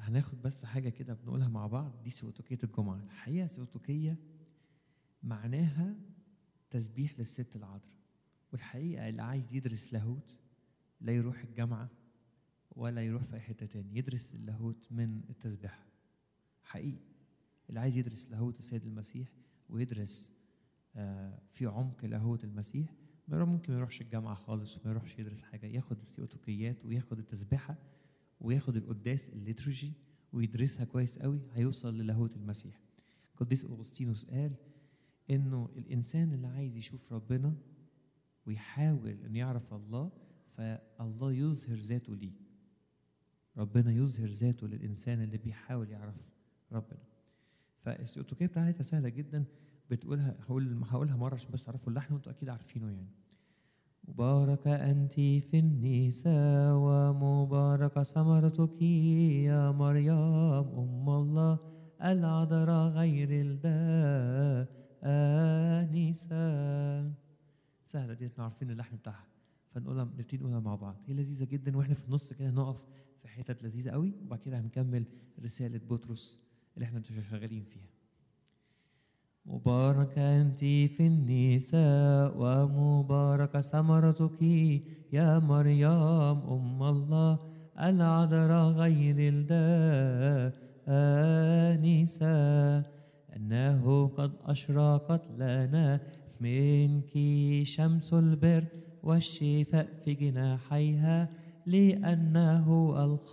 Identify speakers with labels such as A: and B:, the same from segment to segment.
A: هناخد بس حاجة كده بنقولها مع بعض دي سيوتوكية الجمعة الحقيقة سيوتوكية معناها تسبيح للست العذراء والحقيقة اللي عايز يدرس لاهوت لا يروح الجامعة ولا يروح في أي حتة تاني يدرس اللاهوت من التسبيح حقيقي اللي عايز يدرس لاهوت السيد المسيح ويدرس آه، في عمق لاهوت المسيح ما يروح- ممكن ما يروحش الجامعة خالص وما يروحش يدرس حاجة ياخد السيوتوكيات وياخد التسبيحة وياخد القداس الليتروجي ويدرسها كويس قوي هيوصل للاهوت المسيح قديس أغسطينوس قال إنه الإنسان اللي عايز يشوف ربنا ويحاول إنه يعرف الله فالله يظهر ذاته ليه ربنا يظهر ذاته للإنسان اللي بيحاول يعرف ربنا فالسيوتوكية بتاعتها سهلة جدا بتقولها هقول هقولها مرة عشان بس تعرفوا اللحن وانتوا أكيد عارفينه يعني مباركة أنت في النساء ومباركة ثمرتك يا مريم أم الله العذراء غير الدانسة سهلة دي احنا عارفين اللحن بتاعها فنقولها نبتدي نقولها مع بعض هي لذيذة جدا واحنا في النص كده نقف في حتت لذيذة قوي وبعد كده هنكمل رسالة بطرس اللي احنا شغالين فيها مباركة أنت في النساء ومباركة ثمرتك يا مريم أم الله العذراء غير الدانسة أنه قد أشرقت لنا منك شمس البر والشفاء في جناحيها لأنه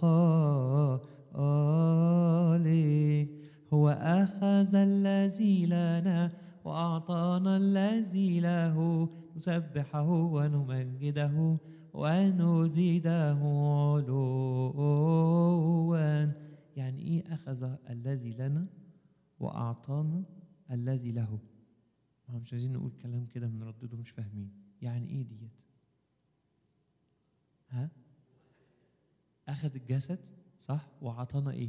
A: الخالق هو أخذ الذي لنا وأعطانا الذي له نسبحه ونمجده ونزيده علوا يعني إيه أخذ الذي لنا وأعطانا الذي له ما مش عايزين نقول كلام كده بنردده مش فاهمين يعني إيه ديت ها أخذ الجسد صح وأعطانا إيه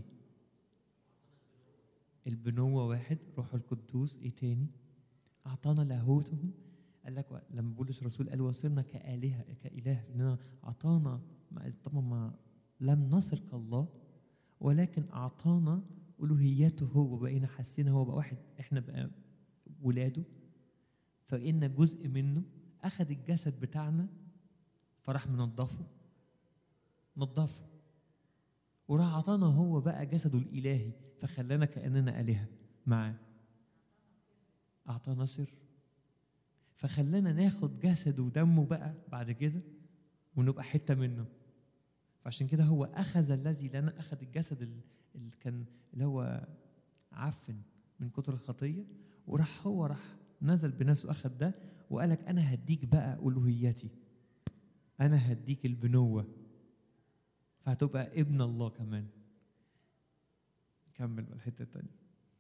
A: البنوة واحد روح القدوس ايه تاني أعطانا لاهوته قال لك و- لما بولس الرسول قال وصرنا كآلهة كإله إننا أعطانا ما- طبعا ما لم نصر كالله ولكن أعطانا ألوهيته هو وبقينا حاسين هو بقى واحد إحنا بقى ولاده فإن جزء منه أخذ الجسد بتاعنا فراح منضفه نضفه وراح عطانا هو بقى جسده الإلهي فخلانا كأننا آلهة معاه أعطانا سر فخلانا ناخد جسده ودمه بقى بعد كده ونبقى حتة منه فعشان كده هو أخذ الذي لنا أخذ الجسد ال- اللي كان اللي هو عفن من كتر الخطية وراح هو راح نزل بنفسه أخذ ده وقالك أنا هديك بقى ألوهيتي أنا هديك البنوة فهتبقى ابن الله كمان نكمل بقى الحتة التانية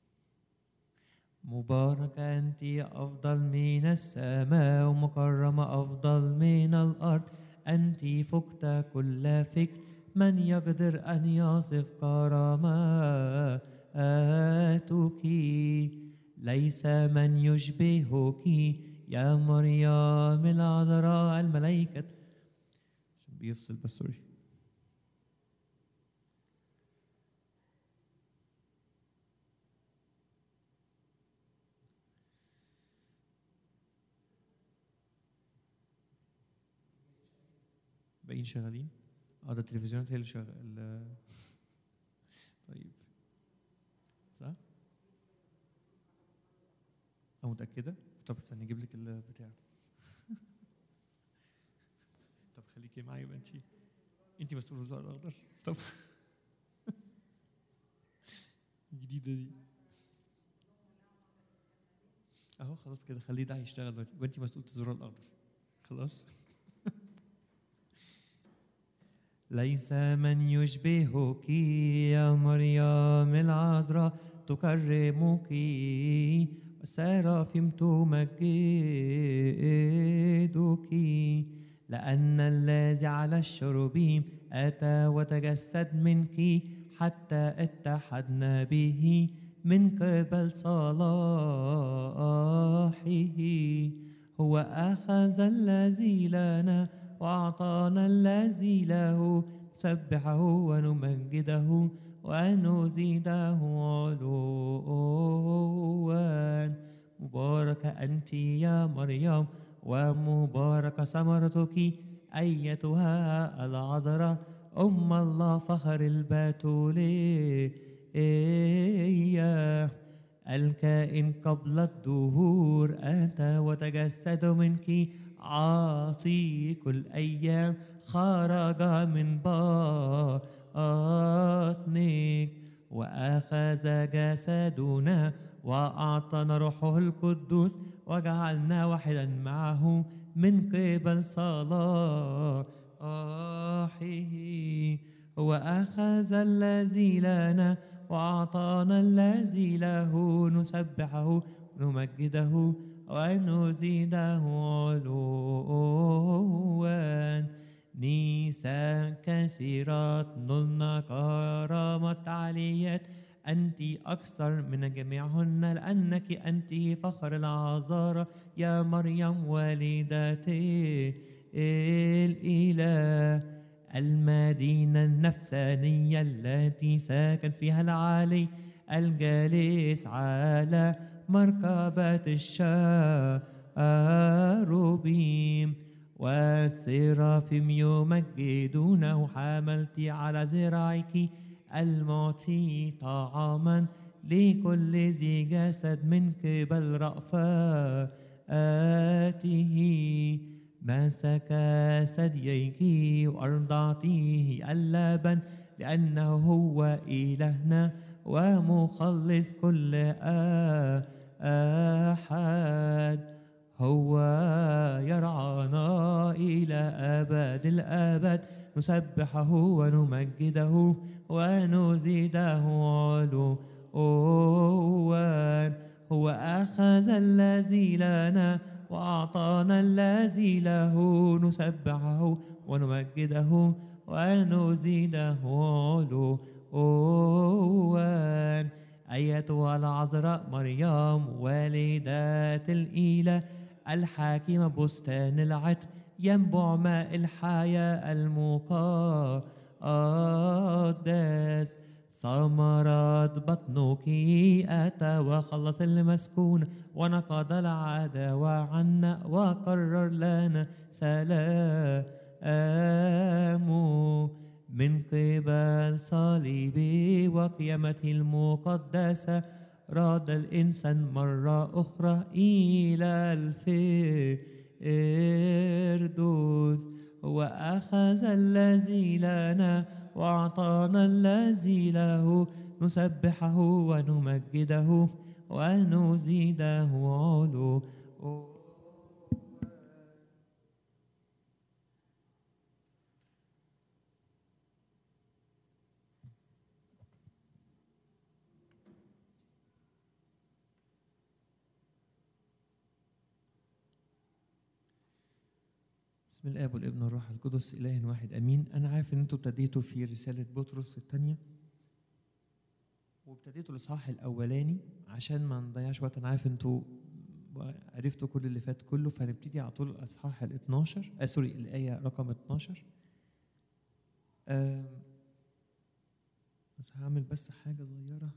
A: مباركة أنت أفضل من السماء ومكرمة أفضل من الأرض أنت فقت كل فكر من يقدر أن يصف كراماتك ليس من يشبهك يا مريم العذراء الملائكة عشان بيفصل بس سوري باقيين شغالين اه ده التلفزيونات هي اللي شغال طيب صح اه متأكدة طب استني اجيب لك البتاع طب خليكي معايا يبقى انت انت مسؤولة الزهر الاخضر طب الجديدة دي اهو خلاص كده خليه ده هيشتغل دلوقتي يبقى انت مسؤولة الزرار الاخضر خلاص ليس من يشبهك يا مريم العذراء تكرمك وسرافيم تمجدك لأن الذي على الشربيم أتى وتجسد منك حتى اتحدنا به من قبل صلاحه هو أخذ الذي لنا وأعطانا الذي له نسبحه ونمجده ونزيده علوا مباركة أنت يا مريم ومبارك ثمرتك أيتها العذراء أم الله فخر البتولية الكائن قبل الدهور أتى وتجسد منك عاطيك الأيام خرج من بطنك وأخذ جسدنا وأعطانا روحه القدوس وجعلنا واحدا معه من قبل صلاحه وأخذ الذي لنا وأعطانا الذي له نسبحه ونمجده ونزيده علوا نساء كثيرات نلنا كرامة عليات أنت أكثر من جميعهن لأنك أنت فخر العذارى يا مريم والدة الإله المدينة النفسانية التي ساكن فيها العالي الجالس على مركبة الشاروبيم والسرافيم يمجدونه حملت على ذراعك المعطي طعاما لكل ذي جسد من قبل رأفاته مسك ثدييك وأرضعتيه اللبن لأنه هو إلهنا ومخلص كل أحد هو يرعانا إلى أبد الأبد نسبحه ونمجده ونزيده علوا هو أخذ الذي لنا وأعطانا الذي له نسبحه ونمجده ونزيده علوا أيتها العذراء مريم والدة الإله الحاكمة بستان العطر ينبع ماء الحياة المقدس ثمرات بطنك أتى وخلص المسكون ونقض العداوة عنا وقرر لنا سلامه من قبل صليبه وقيامته المقدسة راد الإنسان مرة أخرى إلى الفردوس وأخذ الذي لنا وأعطانا الذي له نسبحه ونمجده ونزيده علوا بسم الاب والابن والروح القدس اله واحد امين انا عارف ان انتوا ابتديتوا في رساله بطرس الثانيه وابتديتوا الاصحاح الاولاني عشان ما نضيعش وقت انا عارف انتوا عرفتوا كل اللي فات كله فهنبتدي على طول الاصحاح ال 12 آه سوري الايه رقم 12 آه بس هعمل بس حاجه صغيره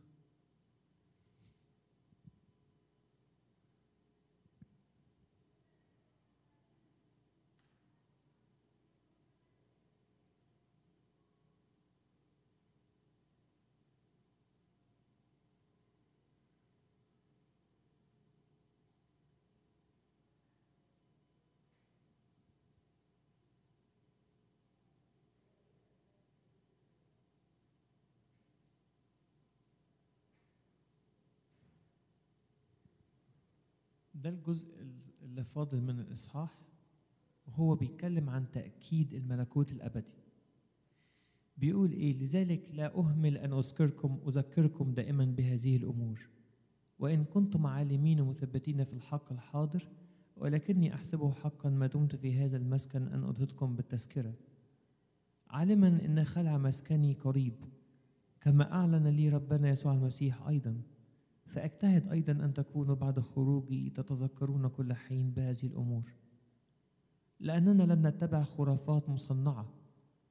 A: ده الجزء اللي فاضل من الإصحاح وهو بيتكلم عن تأكيد الملكوت الأبدي بيقول إيه لذلك لا أهمل أن أذكركم أذكركم دائما بهذه الأمور وإن كنتم عالمين ومثبتين في الحق الحاضر ولكني أحسبه حقا ما دمت في هذا المسكن أن أضهدكم بالتذكرة عالما أن خلع مسكني قريب كما أعلن لي ربنا يسوع المسيح أيضا فأجتهد أيضا أن تكونوا بعد خروجي تتذكرون كل حين بهذه الأمور لأننا لم نتبع خرافات مصنعة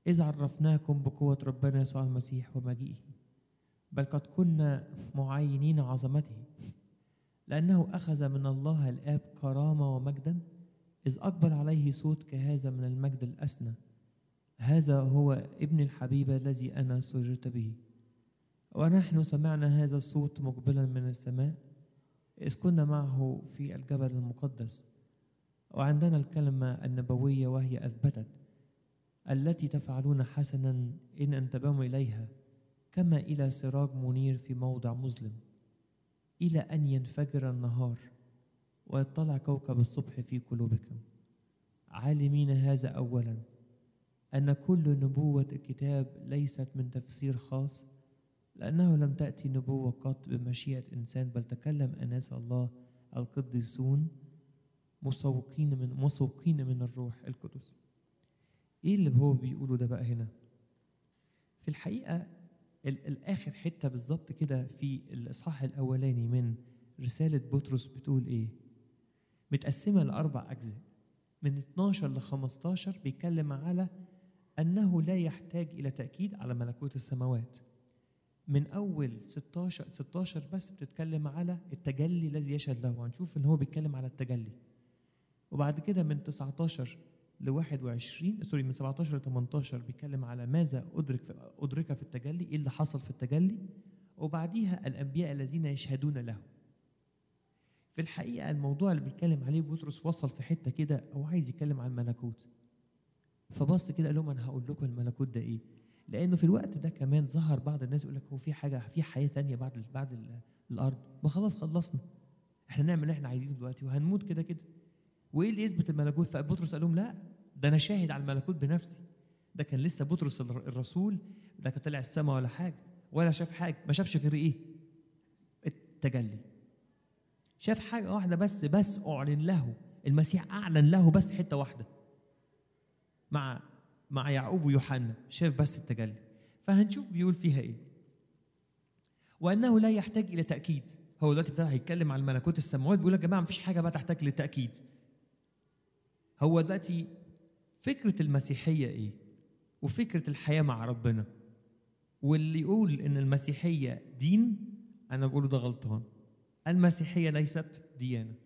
A: إذ عرفناكم بقوة ربنا يسوع المسيح ومجيئه بل قد كنا معاينين عظمته لأنه أخذ من الله الآب كرامة ومجدا إذ أقبل عليه صوت كهذا من المجد الأسنى هذا هو ابن الحبيب الذي أنا سررت به ونحن سمعنا هذا الصوت مقبلا من السماء إذ كنا معه في الجبل المقدس وعندنا الكلمة النبوية وهي أثبتت التي تفعلون حسنا إن انتبهوا إليها كما إلى سراج منير في موضع مظلم إلى أن ينفجر النهار ويطلع كوكب الصبح في قلوبكم عالمين هذا أولا أن كل نبوة الكتاب ليست من تفسير خاص لأنه لم تأتي نبوة قط بمشيئة إنسان بل تكلم أناس الله القديسون مسوقين من مسوقين من الروح القدس. إيه اللي هو بيقوله ده بقى هنا؟ في الحقيقة ال- الآخر حتة بالظبط كده في الإصحاح الأولاني من رسالة بطرس بتقول إيه؟ متقسمة لأربع أجزاء. من 12 ل 15 بيتكلم على أنه لا يحتاج إلى تأكيد على ملكوت السماوات. من اول 16 16 بس بتتكلم على التجلي الذي يشهد له هنشوف ان هو بيتكلم على التجلي وبعد كده من 19 ل 21 سوري من 17 ل 18 بيتكلم على ماذا ادرك في ادرك في التجلي ايه اللي حصل في التجلي وبعديها الانبياء الذين يشهدون له في الحقيقه الموضوع اللي بيتكلم عليه بطرس وصل في حته كده هو عايز يتكلم عن الملكوت فبص كده قال لهم انا هقول لكم الملكوت ده ايه لانه في الوقت ده كمان ظهر بعض الناس يقول لك هو في حاجه في حياه تانية بعد ال- بعد ال- الارض ما خلاص خلصنا احنا نعمل اللي احنا عايزينه دلوقتي وهنموت كده كده وايه اللي يثبت الملكوت فبطرس قال لهم لا ده انا شاهد على الملكوت بنفسي ده كان لسه بطرس الر- الرسول لا كان طلع السماء ولا حاجه ولا شاف حاجه ما شافش غير ايه التجلي شاف حاجه واحده بس بس اعلن له المسيح اعلن له بس حته واحده مع مع يعقوب ويوحنا شاف بس التجلي فهنشوف بيقول فيها ايه وانه لا يحتاج الى تاكيد هو دلوقتي ابتدى هيتكلم عن ملكوت السماوات بيقول يا جماعه مفيش حاجه بقى تحتاج للتاكيد هو دلوقتي فكره المسيحيه ايه وفكره الحياه مع ربنا واللي يقول ان المسيحيه دين انا بقوله ده غلطان المسيحيه ليست ديانه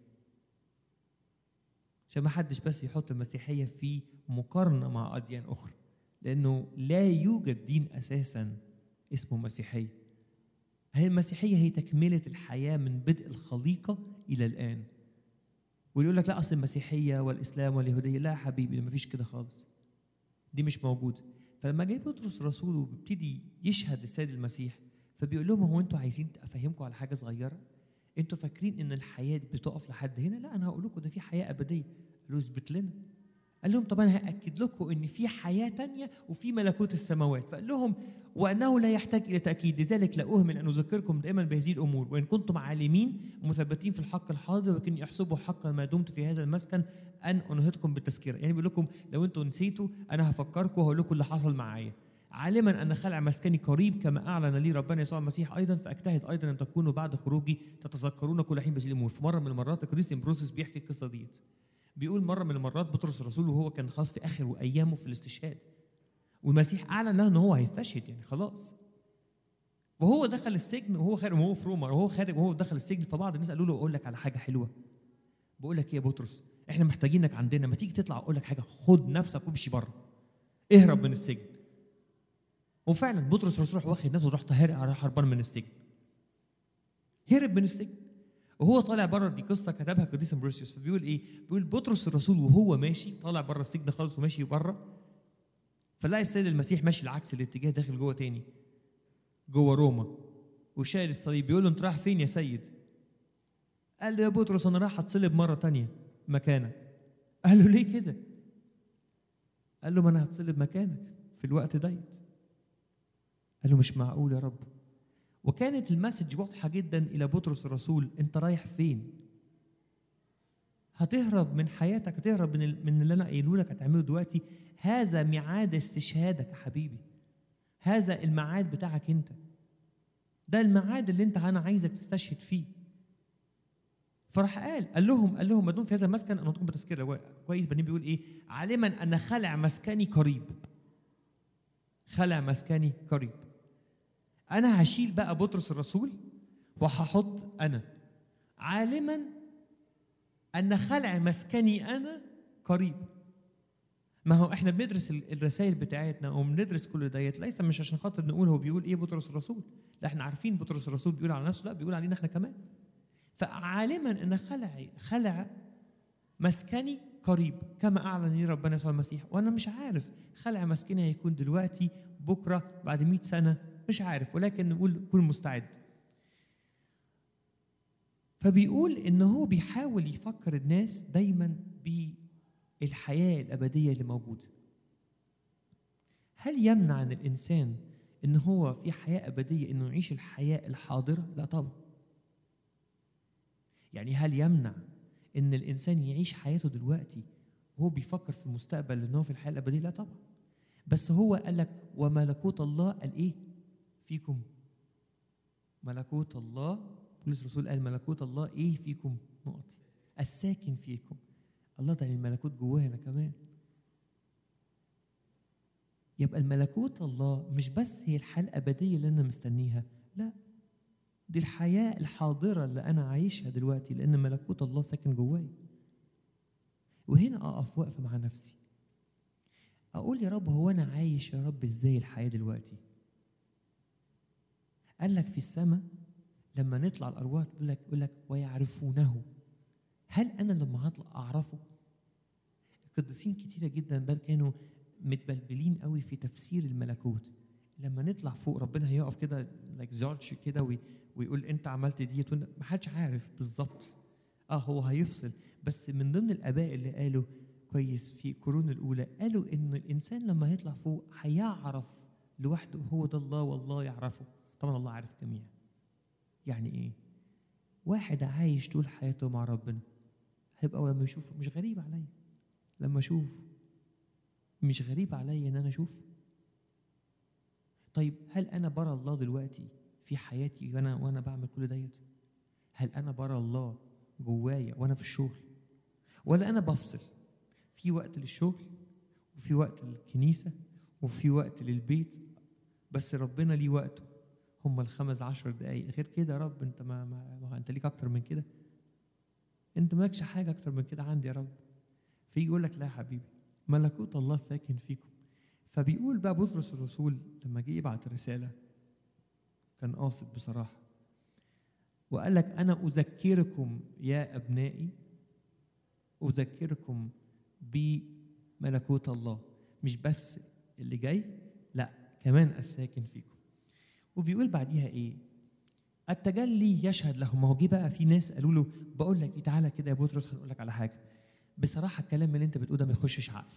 A: عشان ما حدش بس يحط المسيحيه في مقارنه مع اديان اخرى لانه لا يوجد دين اساسا اسمه مسيحيه هي المسيحيه هي تكمله الحياه من بدء الخليقه الى الان واللي يقول لك لا اصل المسيحيه والاسلام واليهوديه لا يا حبيبي ما فيش كده خالص دي مش موجوده فلما جاي بطرس الرسول وبيبتدي يشهد للسيد المسيح فبيقول لهم هو انتوا عايزين افهمكم على حاجه صغيره انتوا فاكرين ان الحياه دي بتقف لحد هنا لا انا هقول لكم ده في حياه ابديه قالوا اثبت لنا قال لهم طب انا هاكد لكم ان في حياه تانية وفي ملكوت السماوات فقال لهم وانه لا يحتاج الى تاكيد لذلك لا اهمل ان اذكركم دائما بهذه الامور وان كنتم عالمين مثبتين في الحق الحاضر ولكن يحسبوا حقا ما دمت في هذا المسكن ان انهضكم بالتذكره يعني بيقول لكم لو انتم نسيتوا انا هفكركم وهقول لكم اللي حصل معايا عالما ان خلع مسكني قريب كما اعلن لي ربنا يسوع المسيح ايضا فاجتهد ايضا ان تكونوا بعد خروجي تتذكرون كل حين بهذه الامور في مره من المرات القديس امبروسيس بيحكي القصه ديت بيقول مره من المرات بطرس الرسول وهو كان خلاص في اخر ايامه في الاستشهاد والمسيح اعلن له ان هو هيستشهد يعني خلاص وهو دخل السجن وهو خارج وهو في روما وهو خارج وهو دخل السجن فبعض الناس قالوا له اقول لك على حاجه حلوه بقول لك ايه يا بطرس احنا محتاجينك عندنا ما تيجي تطلع اقول لك حاجه خد نفسك وامشي بره اهرب من السجن وفعلا بطرس الرسول راح واخد نفسه وراح طاهر راح هربان من السجن هرب من السجن وهو طالع بره دي قصه كتبها القديس امبروسيوس فبيقول ايه؟ بيقول بطرس الرسول وهو ماشي طالع بره السجن خالص وماشي بره فلاقي السيد المسيح ماشي العكس الاتجاه داخل جوه تاني جوه روما وشايل الصليب بيقول له انت رايح فين يا سيد؟ قال له يا بطرس انا رايح اتصلب مره تانية مكانك قال له ليه كده؟ قال له ما انا هتصلب مكانك في الوقت ديت قال له مش معقول يا رب وكانت المسج واضحه جدا الى بطرس الرسول انت رايح فين هتهرب من حياتك هتهرب من ال- من اللي انا قايله لك هتعمله دلوقتي هذا ميعاد استشهادك يا حبيبي هذا الميعاد بتاعك انت ده الميعاد اللي انت انا عايزك تستشهد فيه فراح قال قال لهم قال لهم ما دام في هذا المسكن انا اعطيكم بتذكره كويس بعدين بيقول ايه عالما ان خلع مسكني قريب خلع مسكني قريب انا هشيل بقى بطرس الرسول وهحط انا عالما ان خلع مسكني انا قريب ما هو احنا بندرس ال- الرسائل بتاعتنا وبندرس كل ديت ليس مش عشان خاطر نقول هو بيقول ايه بطرس الرسول لا احنا عارفين بطرس الرسول بيقول على نفسه لا بيقول علينا احنا كمان فعالما ان خلع خلع مسكني قريب كما اعلن لي ربنا يسوع المسيح وانا مش عارف خلع مسكني هيكون دلوقتي بكره بعد 100 سنه مش عارف ولكن نقول كن مستعد فبيقول ان هو بيحاول يفكر الناس دايما بالحياه الابديه اللي موجوده هل يمنع عن الانسان ان هو في حياه ابديه انه يعيش الحياه الحاضره لا طبعا يعني هل يمنع ان الانسان يعيش حياته دلوقتي وهو بيفكر في المستقبل ان هو في الحياه الابديه لا طبعا بس هو قال لك وملكوت الله قال ايه فيكم ملكوت الله بولس الرسول قال ملكوت الله ايه فيكم نقط الساكن فيكم الله ده الملكوت جوانا كمان يبقى الملكوت الله مش بس هي الحياه الابديه اللي انا مستنيها لا دي الحياه الحاضره اللي انا عايشها دلوقتي لان ملكوت الله ساكن جوايا وهنا اقف واقفه مع نفسي اقول يا رب هو انا عايش يا رب ازاي الحياه دلوقتي قال لك في السماء لما نطلع الارواح يقول لك يقول لك ويعرفونه هل انا لما هطلع اعرفه القديسين كتيرة جدا بل كانوا متبلبلين قوي في تفسير الملكوت لما نطلع فوق ربنا هيقف كده لايك جورج كده وي- ويقول انت عملت ديت ما حدش عارف بالظبط اه هو هيفصل بس من ضمن الاباء اللي قالوا كويس في القرون الاولى قالوا ان الانسان لما هيطلع فوق هيعرف لوحده هو ده الله والله يعرفه طبعا الله عارف جميع يعني ايه واحد عايش طول حياته مع ربنا هيبقى لما يشوف مش غريب عليا لما اشوف مش غريب عليا ان انا اشوف طيب هل انا برى الله دلوقتي في حياتي وانا وانا بعمل كل ديت هل انا برى الله جوايا وانا في الشغل ولا انا بفصل في وقت للشغل وفي وقت للكنيسه وفي وقت للبيت بس ربنا ليه وقته هم الخمس عشر دقايق غير كده يا رب انت ما, ما, ما انت ليك اكتر من كده انت مالكش حاجه اكتر من كده عندي يا رب فيجي يقول لك لا يا حبيبي ملكوت الله ساكن فيكم فبيقول بقى بطرس الرسول لما جه يبعت الرساله كان قاصد بصراحه وقال لك انا اذكركم يا ابنائي اذكركم بملكوت الله مش بس اللي جاي لا كمان الساكن فيكم وبيقول بعديها ايه التجلي يشهد له ما هو جه بقى في ناس قالوا له بقول لك ايه تعالى كده يا بطرس هنقول لك على حاجه بصراحه الكلام اللي انت بتقوله ده ما يخشش عقل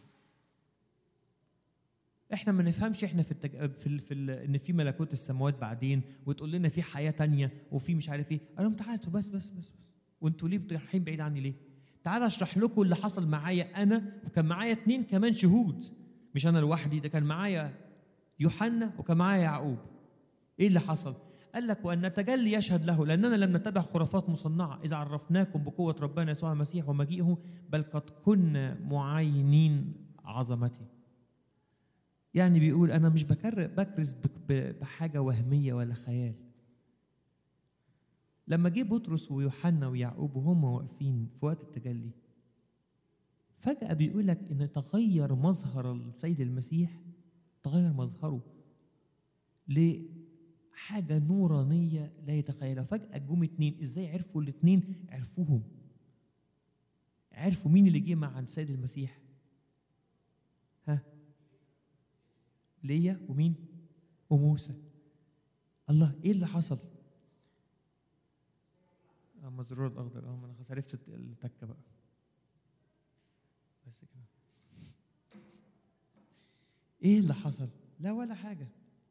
A: احنا ما نفهمش احنا في التج... في ال... في ال... ان في ملكوت السماوات بعدين وتقول لنا في حياه تانية وفي مش عارف ايه قال لهم تعالوا بس بس بس بس وانتوا ليه رايحين بعيد عني ليه تعالى اشرح لكم اللي حصل معايا انا وكان معايا اتنين كمان شهود مش انا لوحدي ده كان معايا يوحنا وكان معايا يعقوب ايه اللي حصل قال لك وان نتجلي يشهد له لاننا لم نتبع خرافات مصنعه اذا عرفناكم بقوه ربنا يسوع المسيح ومجيئه بل قد كنا معاينين عظمته يعني بيقول انا مش بكر بكرز بك- ب- بحاجه وهميه ولا خيال لما جه بطرس ويوحنا ويعقوب وهم واقفين في وقت التجلي فجأة بيقول لك إن تغير مظهر السيد المسيح تغير مظهره لحاجة نورانية لا يتخيلها فجأة جم اتنين ازاي عرفوا الاتنين عرفوهم عرفوا مين اللي جه مع السيد المسيح ها ليا ومين وموسى الله ايه اللي حصل اه مزرور الاخضر اه ما انا خلاص عرفت التكه بقى بس كده ايه اللي حصل لا ولا حاجه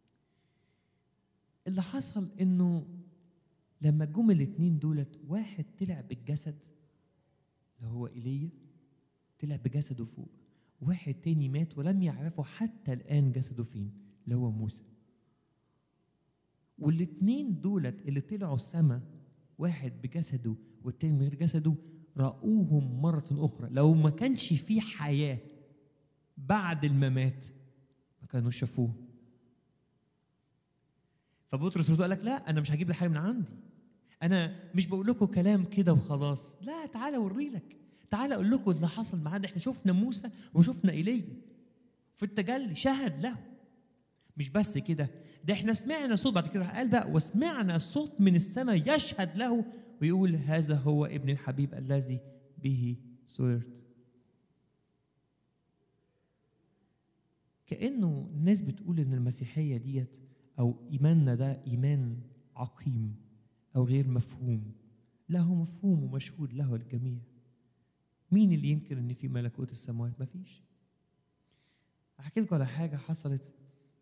A: اللي حصل انه لما جم الاتنين دولت واحد طلع بالجسد اللي هو ايليا طلع بجسده فوق واحد تاني مات ولم يعرفوا حتى الان جسده فين اللي هو موسى والاتنين دولت اللي طلعوا السما واحد بجسده والتاني من غير جسده رأوهم مرة أخرى لو ما كانش في حياة بعد الممات ما كانوا شافوه فبطرس الرسول قال لك لا انا مش هجيب لك حاجه من عندي انا مش بقول لكم كلام كده وخلاص لا تعالى اوري لك تعالى اقول لكم اللي حصل معانا احنا شفنا موسى وشفنا ايليا في التجلي شهد له مش بس كده ده احنا سمعنا صوت بعد كده قال بقى وسمعنا صوت من السماء يشهد له ويقول هذا هو ابن الحبيب الذي به سررت كانه الناس بتقول ان المسيحيه ديت او ايماننا ده ايمان عقيم او غير مفهوم لا هو مفهوم ومشهود له الجميع مين اللي ينكر ان في ملكوت السماوات مفيش احكي لكم على حاجه حصلت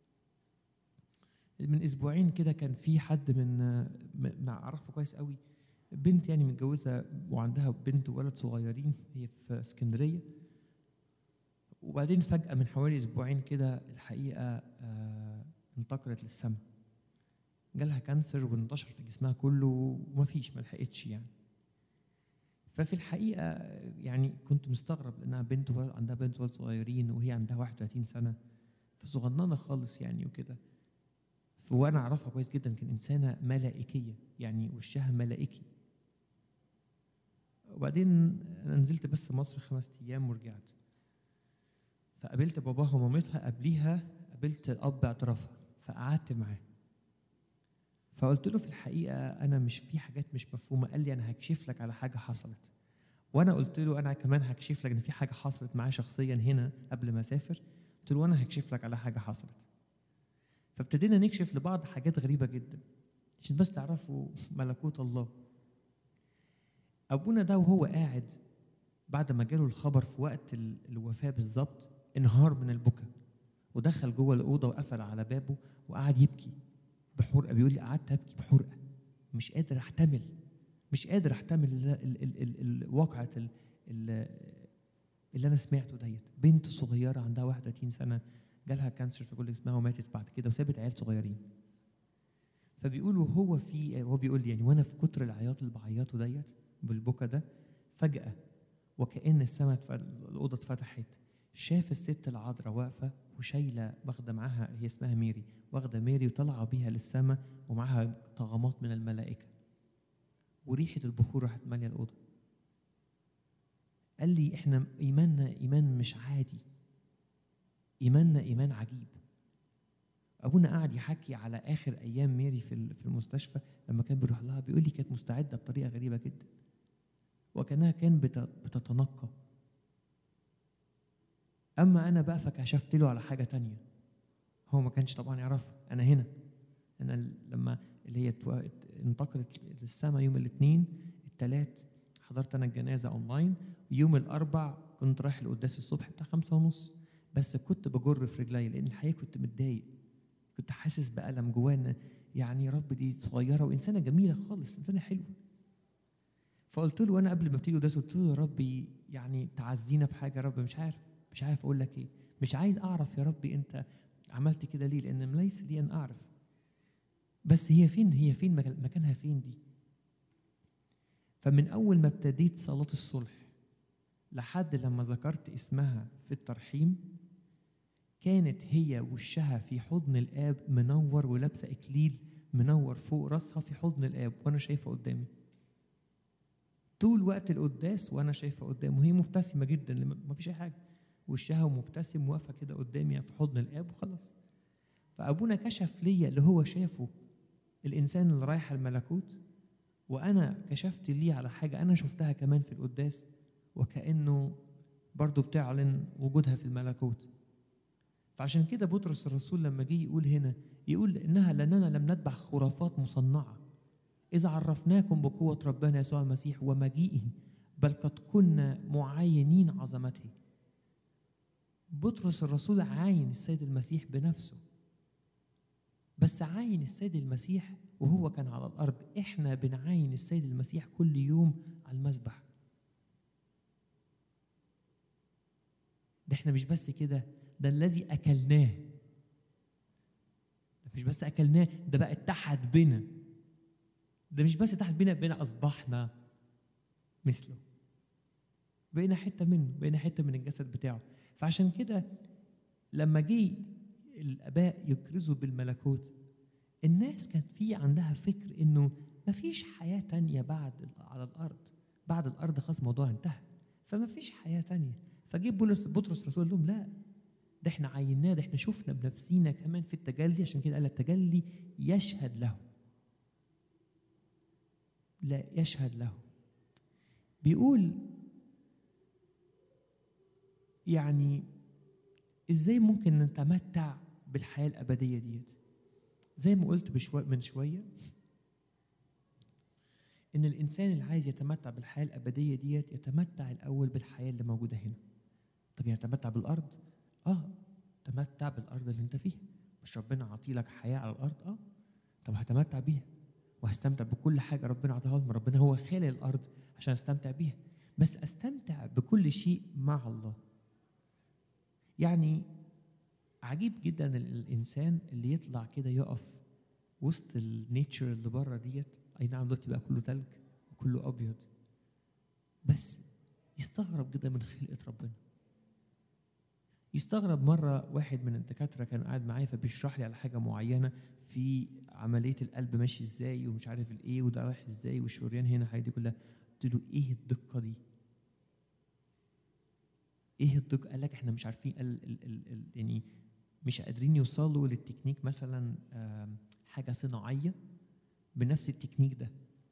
A: من اسبوعين كده كان في حد من ما اعرفه كويس قوي بنت يعني متجوزه وعندها بنت وولد صغيرين هي في اسكندريه وبعدين فجاه من حوالي اسبوعين كده الحقيقه آه انتقلت للسماء جالها كانسر وانتشر في جسمها كله ومفيش ما لحقتش يعني ففي الحقيقه يعني كنت مستغرب لانها بنت عندها بنت ولد صغيرين وهي عندها 31 سنه فصغننه خالص يعني وكده وانا اعرفها كويس جدا كان انسانه ملائكيه يعني وشها ملائكي وبعدين انا نزلت بس مصر خمس ايام ورجعت فقابلت باباها ومامتها قبليها قابلت الاب اعترافها فقعدت معاه فقلت له في الحقيقه انا مش في حاجات مش مفهومه قال لي انا هكشف لك على حاجه حصلت وانا قلت له انا كمان هكشف لك ان في حاجه حصلت معايا شخصيا هنا قبل ما اسافر قلت له وانا هكشف لك على حاجه حصلت فابتدينا نكشف لبعض حاجات غريبه جدا عشان بس تعرفوا ملكوت الله ابونا ده وهو قاعد بعد ما جاله الخبر في وقت الوفاه بالظبط انهار من البكاء ودخل جوه الاوضه وقفل على بابه وقعد يبكي بحرقه بيقول لي قعدت ابكي بحرقه مش قادر احتمل مش قادر احتمل الواقعة اللي انا سمعته ديت بنت صغيره عندها 31 سنه جالها كانسر في كل جسمها وماتت بعد كده وسابت عيال صغيرين فبيقول وهو في هو بيقول لي يعني وانا في كتر العياط اللي بعيطه ديت بالبكا ده فجاه وكأن السماء الأوضة اتفتحت شاف الست العذراء واقفة وشايلة واخدة معاها هي اسمها ميري واخدة ميري وطالعة بيها للسماء ومعاها طغمات من الملائكة وريحة البخور راحت مالية الأوضة قال لي احنا إيماننا إيمان مش عادي إيماننا إيمان عجيب أبونا قعد يحكي على آخر أيام ميري في في المستشفى لما كان بيروح لها بيقول لي كانت مستعدة بطريقة غريبة جدا وكانها كان بتتنقى أما أنا بقى فكشفت له على حاجة تانية هو ما كانش طبعا يعرفها أنا هنا أنا لما اللي هي انتقلت للسماء يوم الاثنين الثلاث حضرت أنا الجنازة أونلاين يوم الأربع كنت رايح القداس الصبح بتاع خمسة ونص بس كنت بجر في رجلي لأن الحقيقة كنت متضايق كنت حاسس بألم جوانا يعني يا رب دي صغيرة وإنسانة جميلة خالص إنسانة حلوة فقلت له وانا قبل ما ابتدي قداس قلت له يا ربي يعني تعزينا بحاجه يا رب مش عارف مش عارف اقول لك ايه مش عايز اعرف يا ربي انت عملت كده ليه لان ليس لي ان اعرف بس هي فين هي فين مكانها فين دي فمن اول ما ابتديت صلاه الصلح لحد لما ذكرت اسمها في الترحيم كانت هي وشها في حضن الاب منور ولابسه اكليل منور فوق راسها في حضن الاب وانا شايفه قدامي طول وقت القداس وانا شايفه قدامه وهي مبتسمه جدا ما فيش اي حاجه وشها ومبتسم واقفه كده قدامي في حضن الاب وخلاص فابونا كشف ليا اللي هو شافه الانسان اللي رايح الملكوت وانا كشفت ليه على حاجه انا شفتها كمان في القداس وكانه برضه بتعلن وجودها في الملكوت فعشان كده بطرس الرسول لما جه يقول هنا يقول انها لاننا لم نتبع خرافات مصنعه إذا عرفناكم بقوة ربنا يسوع المسيح ومجيئه بل قد كنا معاينين عظمته بطرس الرسول عاين السيد المسيح بنفسه بس عاين السيد المسيح وهو كان على الأرض إحنا بنعاين السيد المسيح كل يوم على المسبح ده إحنا مش بس كده ده الذي أكلناه ده مش بس أكلناه ده بقى اتحد بنا ده مش بس تحت بينا بينا اصبحنا مثله بقينا حته منه بقينا حته من الجسد بتاعه فعشان كده لما جه الاباء يكرزوا بالملكوت الناس كانت في عندها فكر انه مفيش حياه تانية بعد على الارض بعد الارض خلاص الموضوع انتهى فما فيش حياه تانية فجيب بولس بطرس رسول لهم لا ده احنا عيناه ده احنا شفنا بنفسينا كمان في التجلي عشان كده قال التجلي يشهد له لا يشهد له بيقول يعني ازاي ممكن نتمتع بالحياه الابديه ديت زي ما قلت بشوي من شويه ان الانسان اللي عايز يتمتع بالحياه الابديه ديت يتمتع الاول بالحياه اللي موجوده هنا طب يتمتع بالارض اه تمتع بالارض اللي انت فيها مش ربنا عاطي لك حياه على الارض اه طب هتمتع بيها وهستمتع بكل حاجه ربنا عطاها لنا ربنا هو خالق الارض عشان استمتع بيها بس استمتع بكل شيء مع الله يعني عجيب جدا الانسان اللي يطلع كده يقف وسط النيتشر اللي بره ديت اي نعم دلوقتي بقى كله تلج وكله ابيض بس يستغرب جدا من خلقه ربنا يستغرب مرة واحد من الدكاترة كان قاعد معايا فبيشرح لي على حاجة معينة في عملية القلب ماشي ازاي ومش عارف الايه وده رايح ازاي والشريان هنا الحاجات دي كلها قلت له ايه الدقة دي؟ ايه الدقة؟ قال لك احنا مش عارفين ال ال ال ال يعني مش قادرين يوصلوا للتكنيك مثلا حاجة صناعية بنفس التكنيك ده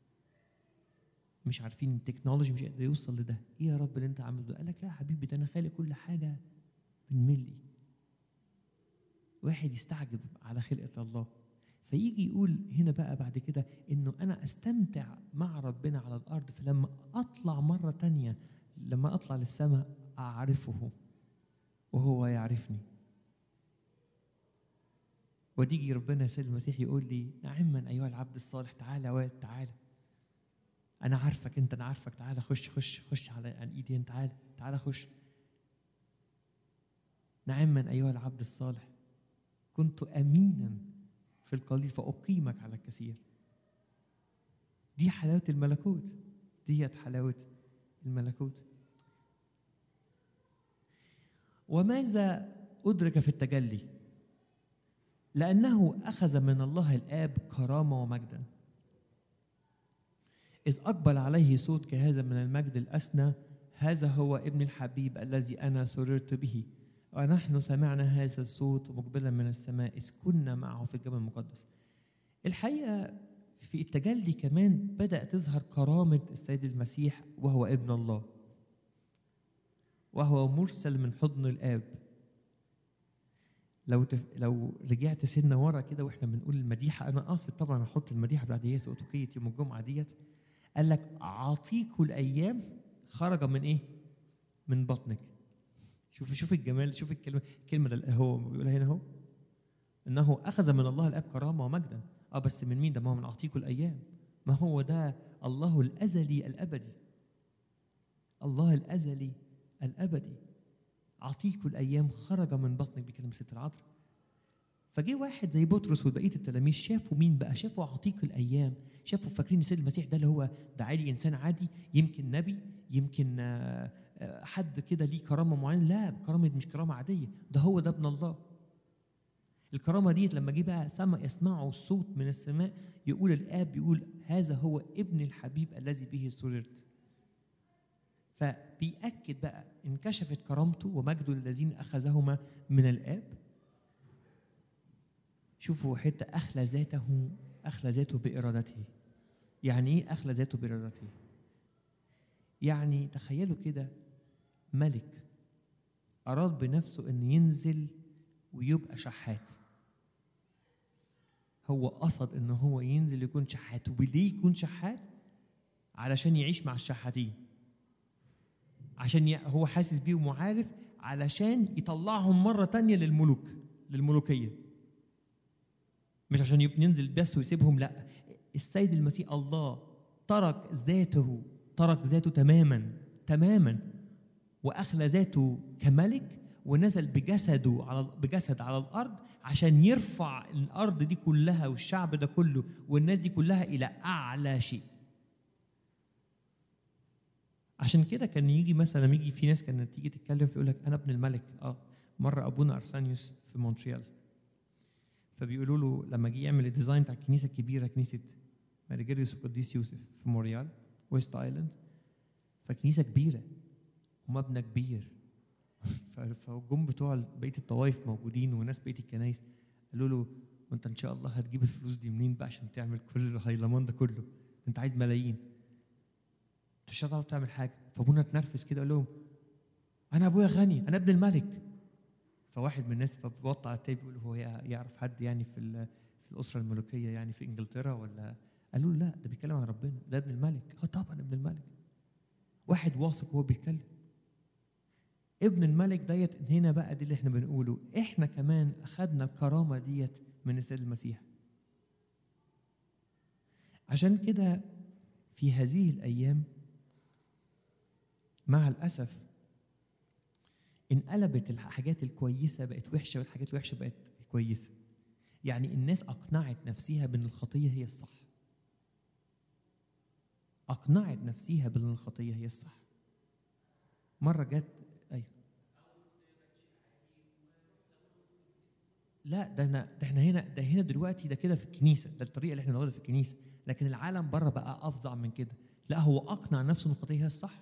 A: مش عارفين التكنولوجي مش قادر يوصل لده ايه يا رب اللي انت عامله ده قال لك لا يا حبيبي ده انا خالق كل حاجه بالملي واحد يستعجب على خلقه الله فيجي يقول هنا بقى بعد كده انه انا استمتع مع ربنا على الارض فلما اطلع مره تانية لما اطلع للسماء اعرفه وهو يعرفني وتيجي ربنا يا سيد المسيح يقول لي نعما ايها العبد الصالح تعالى واد تعالى انا عارفك انت انا عارفك تعالى خش خش خش على عن ايدي انت تعالى تعالى خش نعما ايها العبد الصالح كنت امينا في القليل فاقيمك على الكثير دي حلاوه الملكوت ديت حلاوه الملكوت وماذا ادرك في التجلي لانه اخذ من الله الاب كرامه ومجدا إذ أقبل عليه صوت كهذا من المجد الأسنى هذا هو ابن الحبيب الذي أنا سررت به ونحن سمعنا هذا الصوت مقبلا من السماء إذ كنا معه في الجبل المقدس الحقيقة في التجلي كمان بدأ تظهر كرامة السيد المسيح وهو ابن الله وهو مرسل من حضن الآب لو تف... لو رجعت سنة ورا كده واحنا بنقول المديحة أنا قاصد طبعا أحط المديحة بتاعت يسوع أوتوكية يوم الجمعة ديت قال لك عطيك الايام خرج من ايه؟ من بطنك. شوف شوف الجمال شوف الكلمه الكلمه اللي هو بيقولها هنا اهو انه اخذ من الله الاب كرامه ومجدا اه بس من مين ده ما هو من عطيك الايام ما هو ده الله الازلي الابدي الله الازلي الابدي عطيك الايام خرج من بطنك بكلمه ست العذراء فجه واحد زي بطرس وبقيه التلاميذ شافوا مين بقى؟ شافوا عتيق الايام، شافوا فاكرين السيد المسيح ده اللي هو ده عادي انسان عادي يمكن نبي يمكن حد كده ليه كرامه معينه، لا كرامه مش كرامه عاديه، ده هو ده ابن الله. الكرامه ديت لما جه بقى سمع يسمعوا الصوت من السماء يقول الاب يقول هذا هو ابن الحبيب الذي به سررت. فبيأكد بقى انكشفت كرامته ومجده للذين اخذهما من الاب شوفوا حتة أخلى ذاته أخلى ذاته بإرادته يعني إيه أخلى ذاته بإرادته يعني تخيلوا كده ملك أراد بنفسه أن ينزل ويبقى شحات هو قصد أن هو ينزل يكون شحات وليه يكون شحات علشان يعيش مع الشحاتين عشان ي... هو حاسس بيهم وعارف علشان يطلعهم مرة تانية للملوك للملوكية مش عشان ينزل بس ويسيبهم لا السيد المسيح الله ترك ذاته ترك ذاته تماما تماما واخلى ذاته كملك ونزل بجسده على بجسد على الارض عشان يرفع الارض دي كلها والشعب ده كله والناس دي كلها الى اعلى شيء عشان كده كان يجي مثلا لما يجي في ناس كانت تيجي تتكلم فيقول لك انا ابن الملك اه مره ابونا ارسانيوس في مونتريال فبيقولوا له لما جه يعمل الديزاين بتاع الكنيسه الكبيره كنيسه مارجريوس القديس يوسف في موريال ويست ايلاند فكنيسه كبيره ومبنى كبير ف- فالجم بتوع بقيه الطوائف موجودين وناس بقيه الكنايس قالوا له وانت ان شاء الله هتجيب الفلوس دي منين بقى عشان تعمل كل الهيلمان ده كله انت عايز ملايين انت مش هتعرف تعمل حاجه فابونا اتنرفز كده قال لهم انا ابويا غني انا ابن الملك فواحد من الناس فبوطى على التاني بيقول هو يع- يعرف حد يعني في ال- في الاسره الملوكيه يعني في انجلترا ولا قالوا له لا ده بيتكلم عن ربنا ده ابن الملك اه طبعا ابن الملك واحد واثق وهو بيتكلم ابن الملك ديت هنا بقى دي اللي احنا بنقوله احنا كمان اخذنا الكرامه ديت من السيد المسيح عشان كده في هذه الايام مع الاسف انقلبت الحاجات الكويسه بقت وحشه والحاجات الوحشه بقت كويسه يعني الناس اقنعت نفسها بان الخطيه هي الصح اقنعت نفسها بان الخطيه هي الصح مره جت ايوه لا ده انا ده احنا هنا ده هنا دلوقتي ده كده في الكنيسه ده الطريقه اللي احنا بناخدها في الكنيسه لكن العالم بره بقى افظع من كده لا هو اقنع نفسه ان الخطيه هي الصح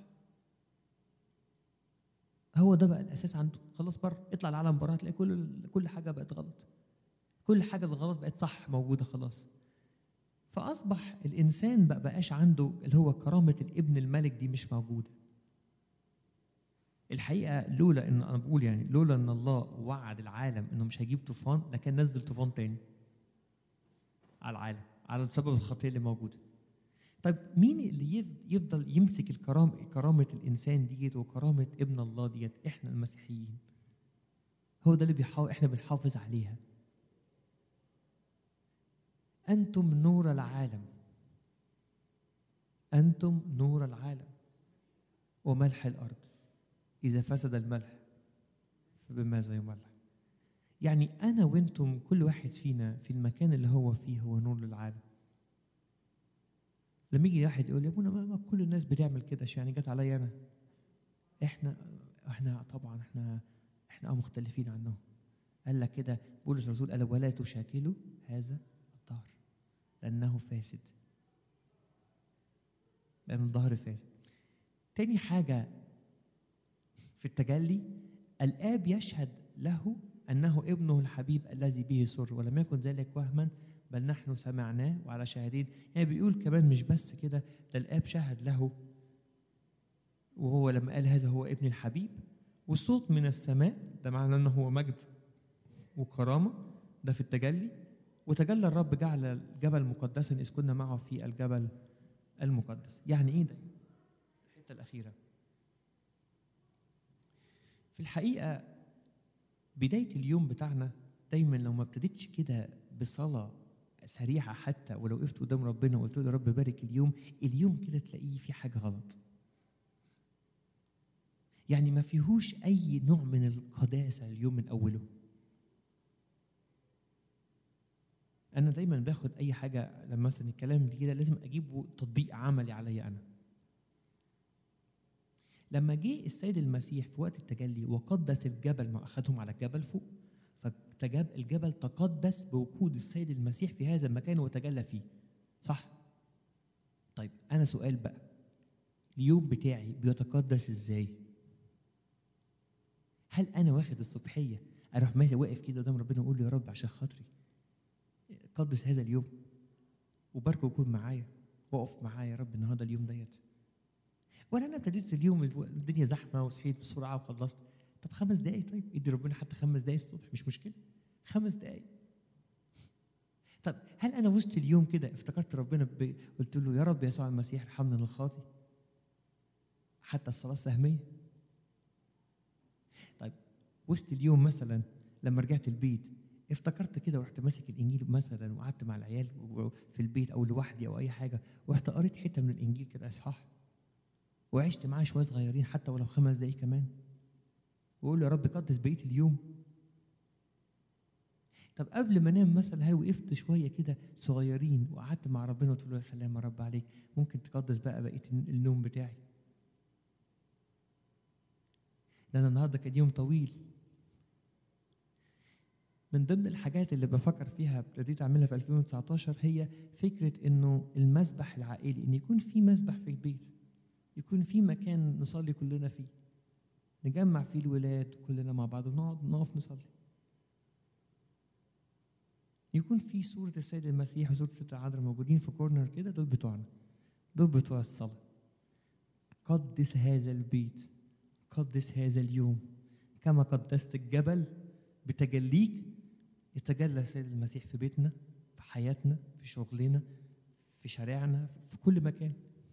A: هو ده بقى الاساس عنده خلاص بره اطلع العالم بره هتلاقي كل كل حاجه بقت غلط كل حاجه الغلط بقت صح موجوده خلاص فاصبح الانسان بقى بقاش عنده اللي هو كرامه الابن الملك دي مش موجوده الحقيقه لولا ان انا بقول يعني لولا ان الله وعد العالم انه مش هيجيب طوفان لكان نزل طوفان تاني على العالم على سبب الخطيه اللي موجوده طيب مين اللي يف- يفضل يمسك الكرام كرامه الانسان ديت وكرامه ابن الله ديت احنا المسيحيين هو ده اللي بيحاول احنا بنحافظ عليها انتم نور العالم انتم نور العالم وملح الارض اذا فسد الملح فبماذا يملح يعني انا وانتم كل واحد فينا في المكان اللي هو فيه هو نور للعالم لما يجي واحد يقول يا ابونا ما ما كل الناس بتعمل كده يعني جت عليا انا احنا احنا طبعا احنا احنا اه مختلفين عنهم قال لك كده بولس الرسول قال ولا تشاكلوا هذا الظهر لانه فاسد لان الظهر فاسد تاني حاجه في التجلي الاب يشهد له انه ابنه الحبيب الذي به سر ولم يكن ذلك وهما بل نحن سمعناه وعلى شاهدين يعني بيقول كمان مش بس كده ده الاب شهد له وهو لما قال هذا هو ابن الحبيب والصوت من السماء ده معناه انه هو مجد وكرامه ده في التجلي وتجلى الرب جعل الجبل مقدسا اذ كنا معه في الجبل المقدس يعني ايه ده الحته الاخيره في الحقيقه بدايه اليوم بتاعنا دايما لو ما ابتديتش كده بصلاه سريعه حتى ولو وقفت قدام ربنا وقلت له يا رب بارك اليوم اليوم كده تلاقيه في حاجه غلط يعني ما فيهوش اي نوع من القداسه اليوم من اوله انا دايما باخد اي حاجه لما مثلا الكلام دي كده لازم اجيبه تطبيق عملي عليا انا لما جه السيد المسيح في وقت التجلي وقدس الجبل ما اخذهم على الجبل فوق فالجبل الجبل تقدس بوجود السيد المسيح في هذا المكان وتجلى فيه صح طيب انا سؤال بقى اليوم بتاعي بيتقدس ازاي هل انا واخد الصبحيه اروح ماشي واقف كده قدام ربنا واقول له يا رب عشان خاطري قدس هذا اليوم وباركه يكون معايا واقف معايا يا رب النهارده اليوم ديت ولا انا ابتديت اليوم الدنيا زحمه وصحيت بسرعه وخلصت طب خمس دقايق طيب ادي ربنا حتى خمس دقايق الصبح مش مشكله خمس دقايق طب هل انا وسط اليوم كده افتكرت ربنا ب... قلت له يا رب يسوع المسيح ارحمنا الخاطي حتى الصلاه سهميه طيب وسط اليوم مثلا لما رجعت البيت افتكرت كده ورحت ماسك الانجيل مثلا وقعدت مع العيال في البيت او لوحدي او اي حاجه ورحت قريت حته من الانجيل كده اصحاح وعشت معاه شويه صغيرين حتى ولو خمس دقايق كمان واقول يا رب قدس بقيه اليوم طب قبل ما انام مثلا هل وقفت شويه كده صغيرين وقعدت مع ربنا وقلت له يا سلام يا رب عليك ممكن تقدس بقى بقيه النوم بتاعي لان النهارده كان يوم طويل من ضمن الحاجات اللي بفكر فيها ابتديت اعملها في 2019 هي فكره انه المسبح العائلي ان يكون في مسبح في البيت يكون في مكان نصلي كلنا فيه نجمع فيه الولاد كلنا مع بعض ونقعد نقف نصلي يكون في صورة السيد المسيح وصورة الست العذراء موجودين في كورنر كده دول بتوعنا دول بتوع الصلاة قدس هذا البيت قدس هذا اليوم كما قدست الجبل بتجليك يتجلى السيد المسيح في بيتنا في حياتنا في شغلنا في شارعنا في كل مكان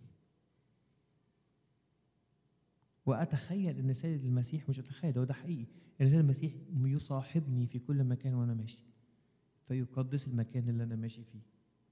A: واتخيل ان السيد المسيح مش اتخيل هو ده حقيقي ان السيد المسيح يصاحبني في كل مكان وانا ماشي فيقدس المكان اللي انا ماشي فيه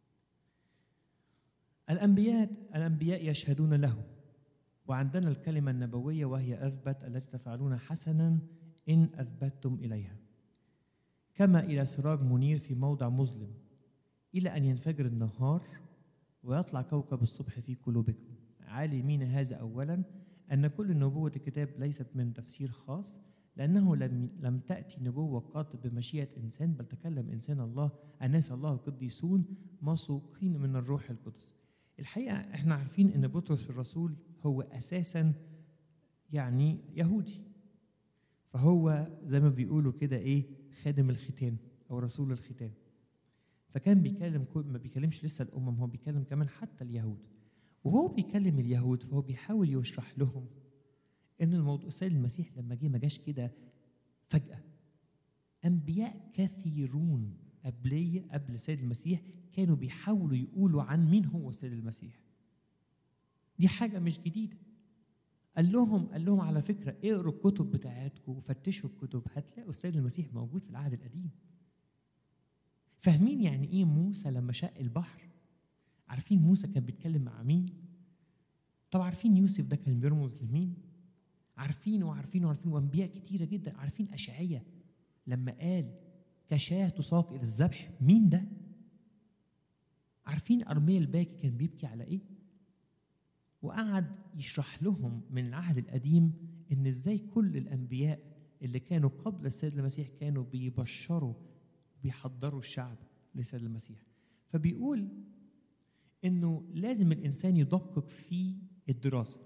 A: الانبياء الانبياء يشهدون له وعندنا الكلمه النبويه وهي اثبت التي تفعلون حسنا ان اثبتتم اليها كما الى سراج منير في موضع مظلم الى ان ينفجر النهار ويطلع كوكب الصبح في قلوبكم عالمين هذا اولا ان كل نبوه الكتاب ليست من تفسير خاص لأنه لم لم تأتي نبوة قط بمشيئة إنسان بل تكلم إنسان الله الناس الله القديسون مسوقين من الروح القدس. الحقيقة إحنا عارفين إن بطرس الرسول هو أساسا يعني يهودي. فهو زي ما بيقولوا كده إيه خادم الختان أو رسول الختان. فكان بيكلم كل ما بيكلمش لسه الأمم هو بيكلم كمان حتى اليهود. وهو بيكلم اليهود فهو بيحاول يشرح لهم ان الموضوع السيد المسيح لما جه ما جاش كده فجاه انبياء كثيرون قبليه قبل السيد المسيح كانوا بيحاولوا يقولوا عن مين هو السيد المسيح دي حاجه مش جديده قال لهم قال لهم على فكره اقروا الكتب بتاعتكم وفتشوا الكتب هتلاقوا السيد المسيح موجود في العهد القديم فاهمين يعني ايه موسى لما شق البحر عارفين موسى كان بيتكلم مع مين طب عارفين يوسف ده كان بيرمز لمين عارفين وعارفين وعارفين وانبياء كتيره جدا عارفين اشعياء لما قال كشاة تساق الى الذبح مين ده؟ عارفين ارميا الباكي كان بيبكي على ايه؟ وقعد يشرح لهم من العهد القديم ان ازاي كل الانبياء اللي كانوا قبل السيد المسيح كانوا بيبشروا بيحضروا الشعب للسيد المسيح فبيقول انه لازم الانسان يدقق في الدراسه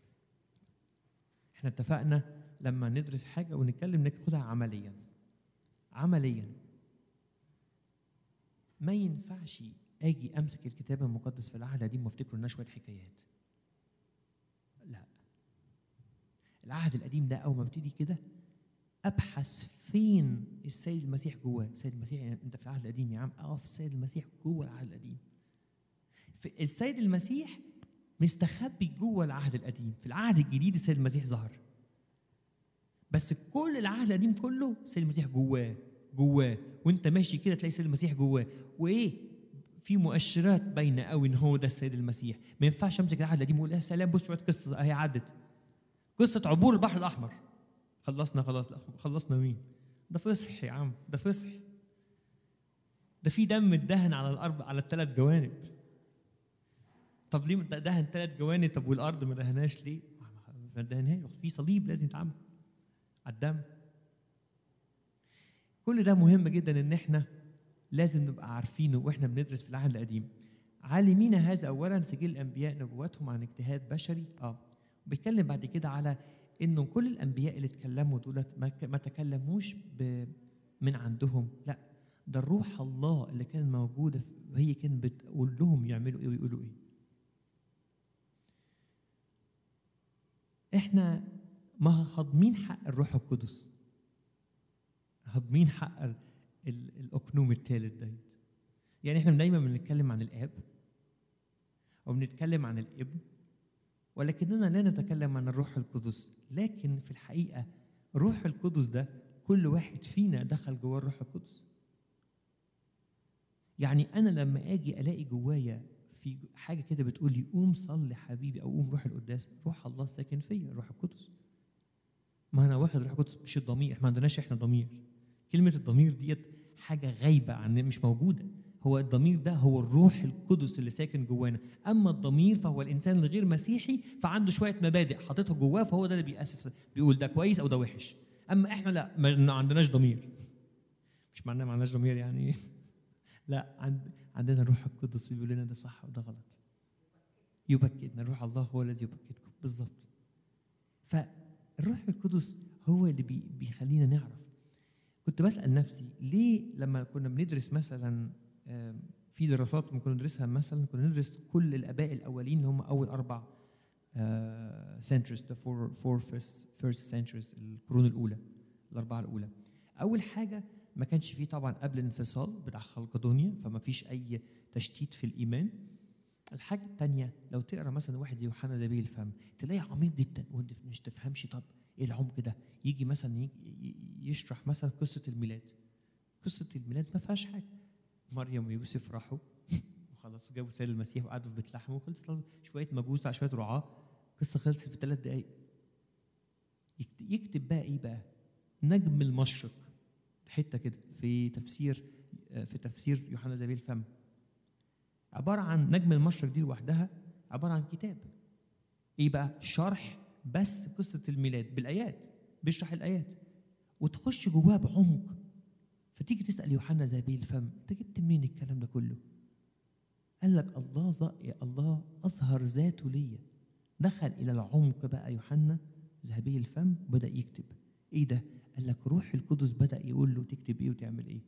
A: احنا اتفقنا لما ندرس حاجه ونتكلم ناخدها عمليا عمليا ما ينفعش اجي امسك الكتاب المقدس في العهد القديم وافتكر انها شويه حكايات لا العهد القديم ده اول ما ابتدي كده ابحث فين السيد المسيح جواه السيد المسيح يعني انت في العهد القديم يا عم اقف السيد المسيح جوه العهد القديم في السيد المسيح مستخبي جوه العهد القديم في العهد الجديد السيد المسيح ظهر بس كل العهد القديم كله السيد المسيح جواه جواه وانت ماشي كده تلاقي السيد المسيح جواه وايه في مؤشرات باينه قوي ان هو ده السيد المسيح ما ينفعش امسك العهد القديم واقول يا سلام بص شويه قصه اهي عدت قصه عبور البحر الاحمر خلصنا خلاص لا خلصنا مين ده فصح يا عم ده فصح ده في دم اتدهن على الارض على الثلاث جوانب طب ليه دهن ثلاث جوانب طب والارض ما دهناش ليه؟ ما دهنهاش في صليب لازم يتعمل على الدم كل ده مهم جدا ان احنا لازم نبقى عارفينه واحنا بندرس في العهد القديم عالمين هذا اولا سجل الانبياء نبواتهم عن اجتهاد بشري اه بيتكلم بعد كده على انه كل الانبياء اللي اتكلموا دولت ما تكلموش من عندهم لا ده الروح الله اللي كان موجوده وهي كانت بتقول لهم يعملوا ايه ويقولوا ايه احنا ما هضمين حق الروح القدس هضمين حق ال- ال- الاقنوم الثالث ده يعني احنا دايما بنتكلم عن الاب وبنتكلم عن الابن ولكننا لا نتكلم عن الروح القدس لكن في الحقيقه الروح القدس ده كل واحد فينا دخل جواه الروح القدس يعني انا لما اجي الاقي جوايا في حاجه كده بتقول لي قوم صلي حبيبي او قوم روح القداس روح الله ساكن فيا الروح القدس ما انا واخد الروح القدس مش الضمير احنا ما عندناش احنا ضمير كلمه الضمير ديت حاجه غايبه عن مش موجوده هو الضمير ده هو الروح القدس اللي ساكن جوانا اما الضمير فهو الانسان الغير مسيحي فعنده شويه مبادئ حاططها جواه فهو ده اللي بيأسس بيقول ده كويس او ده وحش اما احنا لا ما عندناش ضمير مش معناه معناش ضمير يعني لا عند عندنا الروح القدس بيقول لنا ده صح وده غلط يبكتنا روح الله هو الذي يبكتكم بالظبط فالروح القدس هو اللي بي بيخلينا نعرف كنت بسأل نفسي ليه لما كنا بندرس مثلا آم، في دراسات كنا بندرسها مثلا كنا ندرس كل الآباء الأولين اللي هم أول أربع سنترز the four, four first, first centuries القرون الأولى الأربعة الأولى أول حاجة ما كانش فيه طبعا قبل الانفصال بتاع خلقدونيا فما فيش أي تشتيت في الإيمان الحاجة التانية لو تقرا مثلا واحد زي يوحنا نبي الفم تلاقيه عميق جدا وانت مش تفهمش طب ايه العمق ده يجي مثلا يجي ي- يشرح مثلا قصة الميلاد قصة الميلاد ما فيهاش حاجة مريم ويوسف راحوا وخلاص وجابوا سيد المسيح وقعدوا في بيت لحم وخلصت خلاص. شوية مجوس على شوية رعاة قصة خلصت في ثلاث دقايق يكت- يكتب بقى ايه بقى نجم المشرق حتة كده في تفسير في تفسير يوحنا زبيل الفم عبارة عن نجم المشرق دي لوحدها عبارة عن كتاب ايه بقى شرح بس قصة الميلاد بالآيات بيشرح الآيات وتخش جواها بعمق فتيجي تسأل يوحنا زبيل الفم انت جبت منين الكلام ده كله قال لك الله ز... الله أظهر ذاته ليا دخل إلى العمق بقى يوحنا ذهبي الفم وبدأ يكتب ايه ده قال لك روح القدس بدأ يقول له تكتب ايه وتعمل ايه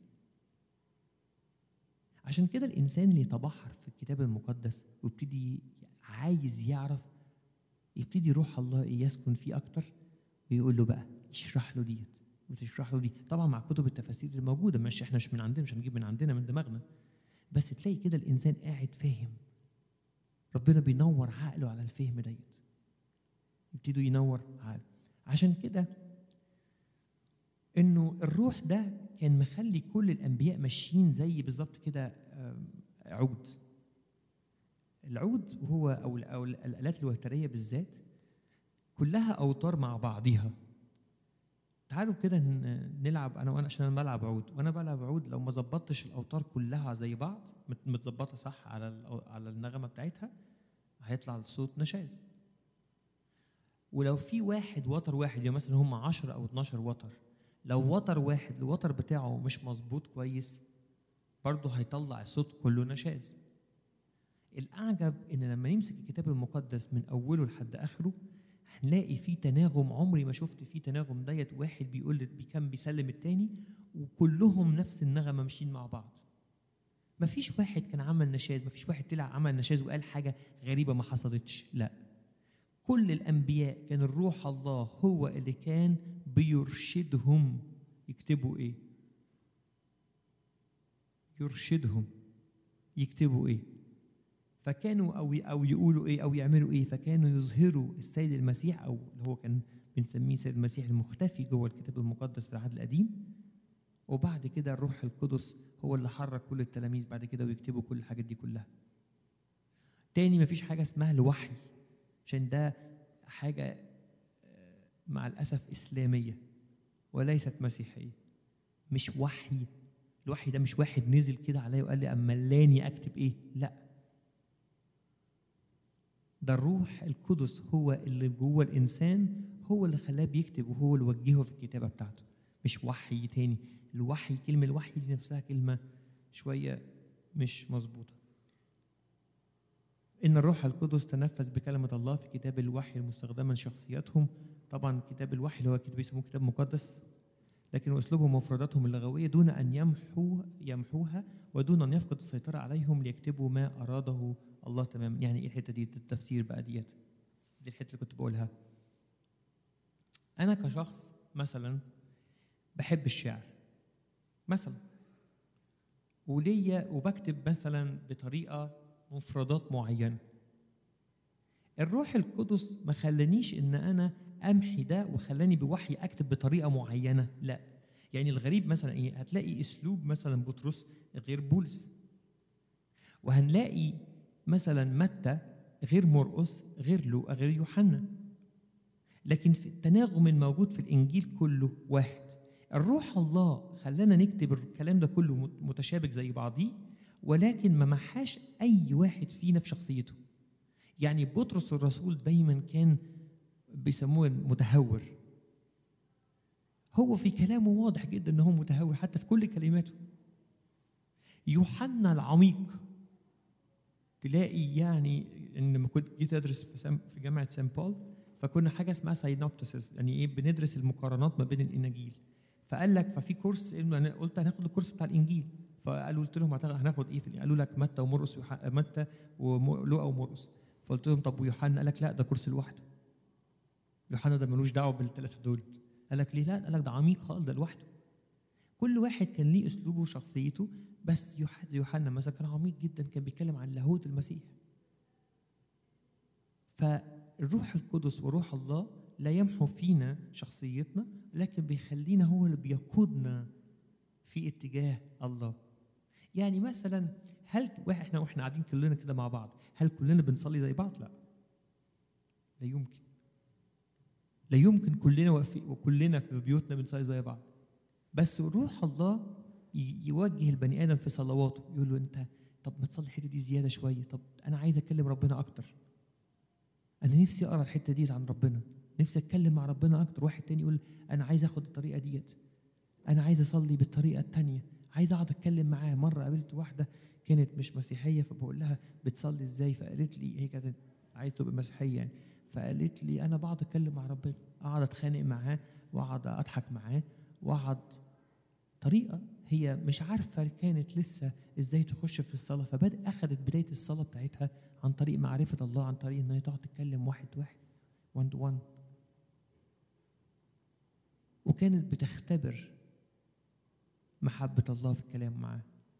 A: عشان كده الانسان اللي يتبحر في الكتاب المقدس ويبتدي عايز يعرف يبتدي روح الله إيه يسكن فيه اكتر ويقول له بقى اشرح له ديت وتشرح له دي طبعا مع كتب التفاسير الموجوده مش احنا مش من عندنا مش هنجيب من عندنا من دماغنا بس تلاقي كده الانسان قاعد فاهم ربنا بينور عقله على الفهم ديت يبتدوا ينور عقله عشان كده انه الروح ده كان مخلي كل الانبياء ماشيين زي بالظبط كده آم، عود العود هو او ال- او ال- الالات الوتريه بالذات كلها اوتار مع بعضها تعالوا كده ن- نلعب انا وانا عشان انا بلعب عود وانا بلعب عود لو ما ظبطتش الاوتار كلها زي بعض مت- متظبطه صح على الأو- على النغمه بتاعتها هيطلع الصوت نشاز ولو في واحد وتر واحد يعني مثلا هم 10 او 12 وتر لو وتر واحد الوتر بتاعه مش مظبوط كويس برضه هيطلع الصوت كله نشاز الأعجب إن لما نمسك الكتاب المقدس من أوله لحد آخره هنلاقي فيه تناغم عمري ما شفت فيه تناغم ديت واحد بيقول بي- كان بيسلم التاني وكلهم نفس النغمة ماشيين مع بعض مفيش واحد كان عمل نشاز مفيش واحد طلع عمل نشاز وقال حاجة غريبة ما حصلتش لا كل الأنبياء كان الروح الله هو اللي كان بيرشدهم يكتبوا إيه يرشدهم يكتبوا إيه فكانوا أو أو يقولوا إيه أو يعملوا إيه فكانوا يظهروا السيد المسيح أو اللي هو كان بنسميه سيد المسيح المختفي جوه الكتاب المقدس في العهد القديم وبعد كده الروح القدس هو اللي حرك كل التلاميذ بعد كده ويكتبوا كل الحاجات دي كلها تاني مفيش حاجة اسمها الوحي عشان ده حاجة آه، مع الأسف إسلامية وليست مسيحية مش وحي الوحي ده مش واحد نزل كده عليا وقال لي أما لاني أكتب إيه لا ده الروح القدس هو اللي جوه الإنسان هو اللي خلاه بيكتب وهو اللي وجهه في الكتابة بتاعته مش وحي تاني الوحي كلمة الوحي دي نفسها كلمة شوية مش مظبوطة إن الروح القدس تنفذ بكلمة الله في كتاب الوحي المستخدما لشخصياتهم طبعا كتاب الوحي اللي هو كتاب بيسموه كتاب مقدس لكن أسلوبهم ومفرداتهم اللغوية دون أن يمحو يمحوها ودون أن يفقد السيطرة عليهم ليكتبوا ما أراده الله تماما يعني إيه الحتة دي التفسير بقى ديت دي الحتة اللي كنت بقولها أنا كشخص مثلا بحب الشعر مثلا وليا وبكتب مثلا بطريقة مفردات معينة الروح القدس ما خلانيش ان انا امحي ده وخلاني بوحي اكتب بطريقه معينه لا يعني الغريب مثلا ايه هتلاقي اسلوب مثلا بطرس غير بولس وهنلاقي مثلا متى غير مرقس غير لوقا غير يوحنا لكن في التناغم الموجود في الانجيل كله واحد الروح الله خلانا نكتب الكلام ده كله مت- متشابك زي بعضيه ولكن ما محاش اي واحد فينا في شخصيته يعني بطرس الرسول دايما كان بيسموه متهور هو في كلامه واضح جدا ان هو متهور حتى في كل كلماته يوحنا العميق تلاقي يعني ان لما كنت جيت ادرس في, سام في جامعه سان بول فكنا حاجه اسمها ساينوبتسيس يعني ايه بندرس المقارنات ما بين الاناجيل فقال لك ففي كورس إنه انا قلت هناخد الكورس بتاع الانجيل فقالوا قلت لهم هتاخد- هناخد ايه في الإنجيل؟ قالوا لك متى ومرقس ويوح- متى ولوقا ومرقس فقلت لهم طب ويوحنا قال لك لا ده كورس لوحده يوحنا ده ملوش دعوه بالثلاثه دول قال لك ليه لا قال لك ده عميق خالص ده لوحده كل واحد كان ليه اسلوبه وشخصيته بس يوح- يوحنا مثلا كان عميق جدا كان بيتكلم عن لاهوت المسيح فالروح القدس وروح الله لا يمحو فينا شخصيتنا لكن بيخلينا هو اللي بيقودنا في اتجاه الله يعني مثلا هل واحد احنا واحنا قاعدين كلنا كده مع بعض هل كلنا بنصلي زي بعض لا لا يمكن لا يمكن كلنا واقفين وكلنا في بيوتنا بنصلي زي بعض بس روح الله ي- يوجه البني ادم في صلواته يقول له انت طب ما تصلي الحته دي زياده شويه طب انا عايز اكلم ربنا اكتر انا نفسي اقرا الحته دي عن ربنا نفسي اتكلم مع ربنا اكتر واحد تاني يقول انا عايز اخد الطريقه ديت انا عايز اصلي بالطريقه التانيه عايز اقعد اتكلم معاه مره قابلت واحده كانت مش مسيحيه فبقول لها بتصلي ازاي فقالت لي هي كانت عايز تبقى مسيحيه يعني فقالت لي انا بقعد اتكلم مع ربنا اقعد اتخانق معاه واقعد اضحك معاه واقعد طريقه هي مش عارفه كانت لسه ازاي تخش في الصلاه فبدأ اخذت بدايه الصلاه بتاعتها عن طريق معرفه الله عن طريق ان هي تقعد تتكلم واحد واحد 1 تو 1 وكانت بتختبر محبة الله في الكلام معاه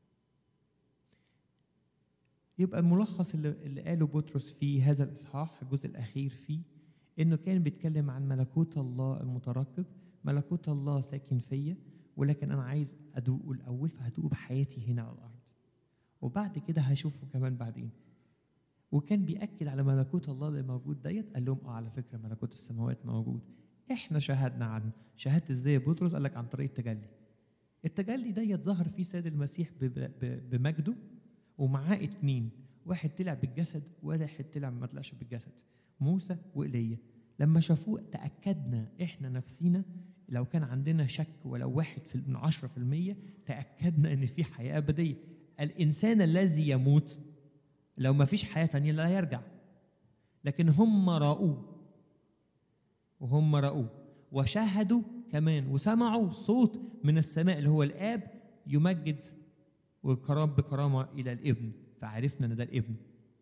A: يبقى الملخص اللي, اللي قاله بطرس في هذا الإصحاح الجزء الأخير فيه إنه كان بيتكلم عن ملكوت الله المترقب ملكوت الله ساكن فيا ولكن أنا عايز أدوقه الأول فهدوقه بحياتي هنا على الأرض وبعد كده هشوفه كمان بعدين وكان بيأكد على ملكوت الله اللي موجود ديت قال لهم اه على فكرة ملكوت السماوات موجود احنا شاهدنا عنه شهدت ازاي يا بطرس قال لك عن طريق التجلي التجلي ديت ظهر فيه سيد المسيح ب- ب- بمجده ومعاه اتنين واحد طلع بالجسد وواحد طلع ما طلعش بالجسد موسى وإيليا لما شافوه تأكدنا احنا نفسينا لو كان عندنا شك ولو واحد في من عشرة في المية تأكدنا ان في حياة أبدية الإنسان الذي يموت لو ما فيش حياة تانية لا يرجع لكن هم رأوه وهم رأوه وشاهدوا كمان وسمعوا صوت من السماء اللي هو الآب يمجد وكرام بكرامة إلى الابن فعرفنا إن ده الابن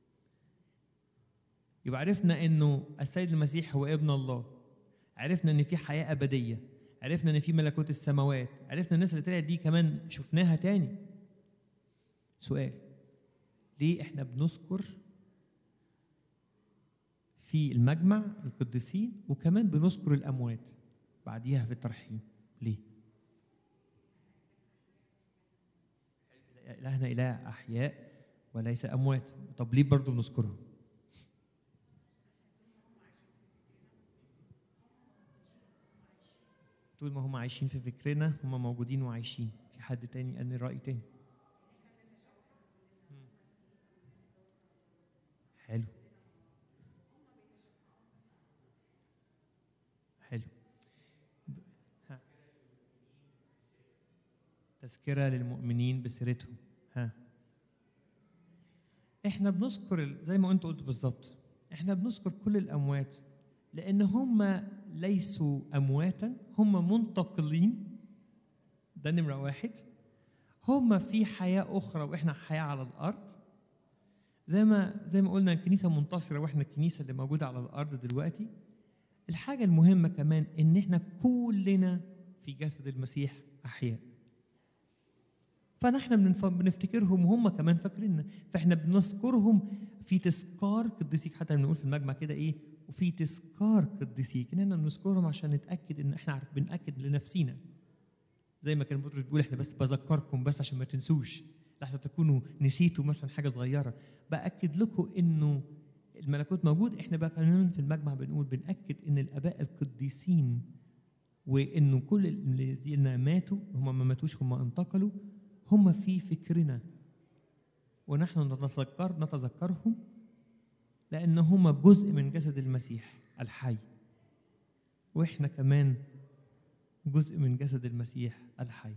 A: يبقى عرفنا إنه السيد المسيح هو ابن الله عرفنا إن في حياة أبدية عرفنا إن في ملكوت السماوات عرفنا الناس اللي طلعت دي كمان شفناها تاني سؤال ليه احنا بنذكر في المجمع القديسين وكمان بنذكر الاموات بعديها في الترحيم ليه الهنا اله احياء وليس اموات طب ليه برضه بنذكرهم طول ما هم عايشين في فكرنا هم موجودين وعايشين في حد تاني قال لي رأي تاني حلو حلو ها. تذكرة للمؤمنين بسيرتهم ها احنا بنذكر ال- زي ما انت قلت بالظبط احنا بنذكر كل الاموات لان هم ليسوا امواتا هم منتقلين ده نمره واحد هم في حياه اخرى واحنا حياه على الارض زي ما زي ما قلنا الكنيسه منتصره واحنا الكنيسه اللي موجوده على الارض دلوقتي الحاجه المهمه كمان ان احنا كلنا في جسد المسيح احياء فنحن بنف- بنفتكرهم وهم كمان فاكريننا فاحنا بنذكرهم في تذكار قديسيك حتى بنقول في المجمع كده ايه وفي تذكار قديسيك اننا بنذكرهم عشان نتاكد ان احنا عارف بناكد لنفسينا زي ما كان بطرس بيقول احنا بس بذكركم بس عشان ما تنسوش لحتى تكونوا نسيتوا مثلا حاجه صغيره باكد لكم انه الملكوت موجود احنا بقى كمان في المجمع بنقول بناكد ان الاباء القديسين وانه كل الذين ماتوا هم ما ماتوش هم انتقلوا هم في فكرنا ونحن نتذكر نتذكرهم لان هم جزء من جسد المسيح الحي واحنا كمان جزء من جسد المسيح الحي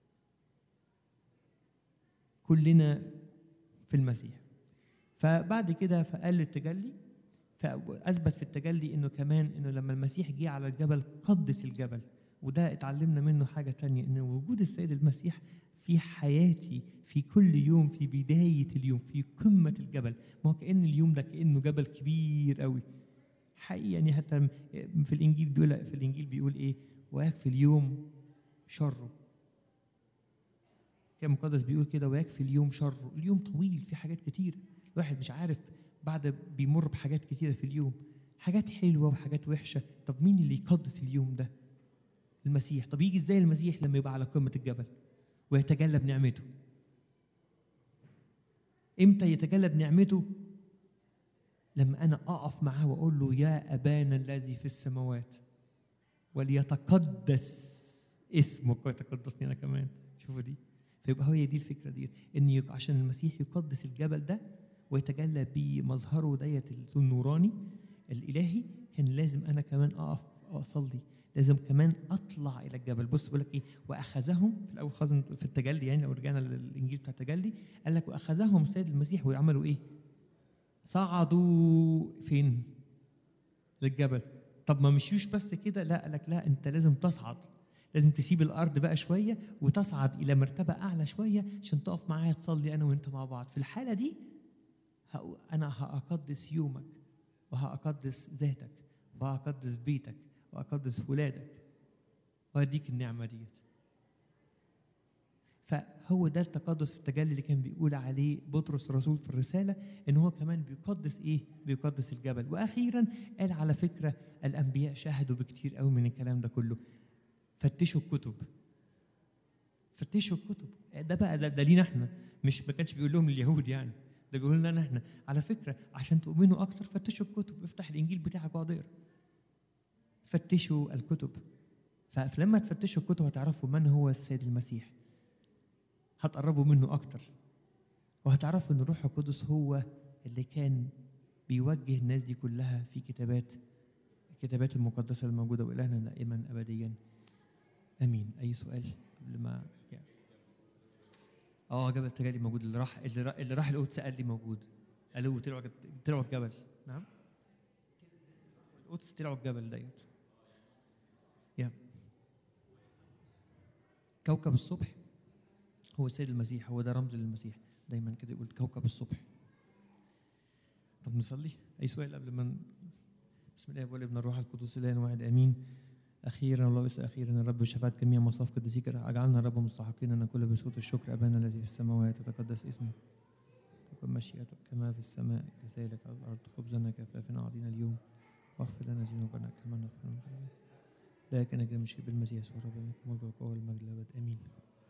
A: كلنا في المسيح فبعد كده فقال التجلي فاثبت في التجلي انه كمان انه لما المسيح جه على الجبل قدس الجبل وده اتعلمنا منه حاجه تانية ان وجود السيد المسيح في حياتي في كل يوم في بدايه اليوم في قمه الجبل ما هو كان اليوم ده كانه جبل كبير قوي حقيقي يعني حتى في الانجيل بيقول في الانجيل بيقول ايه ويكفي اليوم شره كان مقدس بيقول كده ويكفي اليوم شره اليوم طويل في حاجات كتير الواحد مش عارف بعد بيمر بحاجات كتيرة في اليوم حاجات حلوة وحاجات وحشة طب مين اللي يقدس اليوم ده المسيح طب يجي ازاي المسيح لما يبقى على قمة الجبل ويتجلى بنعمته امتى يتجلى بنعمته لما انا اقف معاه واقول له يا ابانا الذي في السماوات وليتقدس اسمك ويتقدسني انا كمان شوفوا دي فيبقى هي دي الفكره دي ان عشان المسيح يقدس الجبل ده ويتجلى بمظهره ديت النوراني الالهي كان لازم انا كمان اقف واصلي لازم كمان اطلع الى الجبل بص بيقول لك ايه واخذهم في الاول خالص في التجلي يعني لو رجعنا للانجيل بتاع التجلي قال لك واخذهم السيد المسيح ويعملوا ايه؟ صعدوا فين؟ للجبل طب ما مشيوش بس كده لا قال لك لا انت لازم تصعد لازم تسيب الارض بقى شويه وتصعد الى مرتبه اعلى شويه عشان تقف معايا تصلي انا وانت مع بعض في الحاله دي انا هاقدس يومك وهاقدس ذاتك وهاقدس بيتك واقدس ولادك واديك النعمه ديت فهو ده التقدس التجلي اللي كان بيقول عليه بطرس الرسول في الرساله ان هو كمان بيقدس ايه بيقدس الجبل واخيرا قال على فكره الانبياء شاهدوا بكتير قوي من الكلام ده كله فتشوا الكتب فتشوا الكتب ده بقى ده, ده لينا احنا مش ما كانش بيقول لهم اليهود يعني ده بيقول لنا احنا على فكره عشان تؤمنوا اكتر فتشوا الكتب افتح الانجيل بتاعك واقعد اقرا فتشوا الكتب فلما تفتشوا الكتب هتعرفوا من هو السيد المسيح هتقربوا منه اكتر وهتعرفوا ان الروح القدس هو اللي كان بيوجه الناس دي كلها في كتابات الكتابات المقدسه الموجوده والهنا دائما ابديا امين اي سؤال قبل ما يعني. اه جبل التجلي موجود اللي راح اللي راح, اللي راح القدس قال لي موجود قالوا طلعوا طلعوا الجبل نعم القدس طلعوا الجبل ديت يا كوكب الصبح هو السيد المسيح هو ده رمز للمسيح دايما كده يقول كوكب الصبح طب نصلي اي سؤال قبل ما بسم الله والابن الروح القدس اله واحد امين اخيرا الله بس اخيرا يا رب شفاعة جميع مصاف قدسيك اجعلنا رب مستحقين ان نقول بصوت الشكر ابانا الذي في السماوات يتقدس اسمك تكن مشيئتك كما في السماء كذلك على الارض خبزنا كفافنا اعطينا اليوم واغفر لنا ذنوبنا كما نغفر لكن اجل مشي بالمسيح يسوع ربنا الملك والقوه والمجد الابد امين